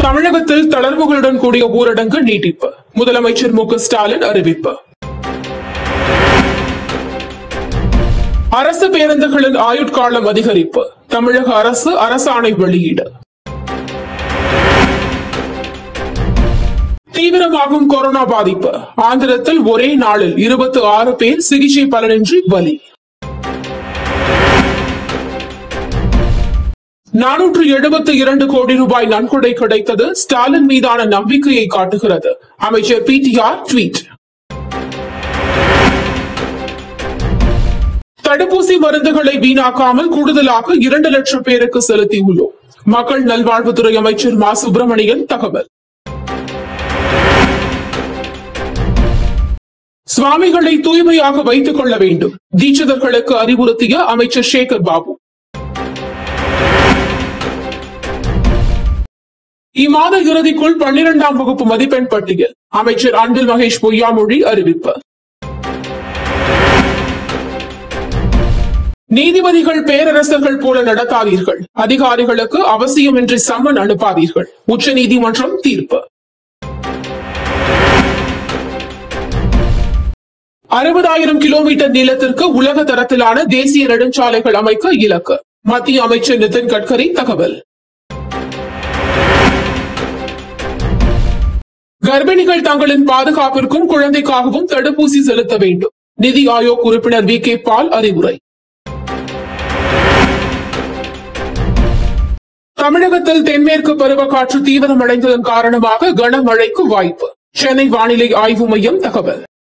தமிழகத்தில் தளர்வுகளுடன் கூடிய ஊரடங்கு நீட்டிப்பு முதலமைச்சர் மு க ஸ்டாலின் அறிவிப்பு அரசு பேருந்துகளின் ஆயுட்காலம் அதிகரிப்பு தமிழக அரசு அரசாணை வெளியீடு தீவிரமாகும் கொரோனா பாதிப்பு ஆந்திரத்தில் ஒரே நாளில் இருபத்தி ஆறு பேர் சிகிச்சை பலனின்றி பலி நானூற்று எழுபத்தி இரண்டு கோடி ரூபாய் நன்கொடை கிடைத்தது ஸ்டாலின் மீதான நம்பிக்கையை காட்டுகிறது அமைச்சர் பிடிஆர் ட்வீட் தடுப்பூசி மருந்துகளை வீணாக்காமல் கூடுதலாக இரண்டு லட்சம் பேருக்கு செலுத்தியுள்ளோம் மக்கள் நல்வாழ்வுத்துறை அமைச்சர் மா சுப்பிரமணியன் தகவல் சுவாமிகளை தூய்மையாக வைத்துக் கொள்ள வேண்டும் தீட்சிதர்களுக்கு அறிவுறுத்திய அமைச்சர் சேகர் பாபு இம்மாத இறுதிக்குள் பன்னிரெண்டாம் வகுப்பு மதிப்பெண் பட்டியல் அமைச்சர் அன்பில் மகேஷ் பொய்யாமொழி அறிவிப்பு நீதிபதிகள் பேரரசர்கள் போல நடத்தாதீர்கள் அதிகாரிகளுக்கு அவசியமின்றி சம்மன் அனுப்பாதீர்கள் உச்சநீதிமன்றம் தீர்ப்பு அறுபதாயிரம் கிலோமீட்டர் நீளத்திற்கு உலக தரத்திலான தேசிய நெடுஞ்சாலைகள் அமைக்க இலக்கு மத்திய அமைச்சர் நிதின் கட்கரி தகவல் கர்ப்பிணிகள் தங்களின் பாதுகாப்பிற்கும் குழந்தைக்காகவும் தடுப்பூசி செலுத்த வேண்டும் நிதி ஆயோக் உறுப்பினர் வி கே பால் அறிவுரை தமிழகத்தில் தென்மேற்கு பருவக்காற்று தீவிரமடைந்ததன் காரணமாக கனமழைக்கு வாய்ப்பு சென்னை வானிலை ஆய்வு மையம் தகவல்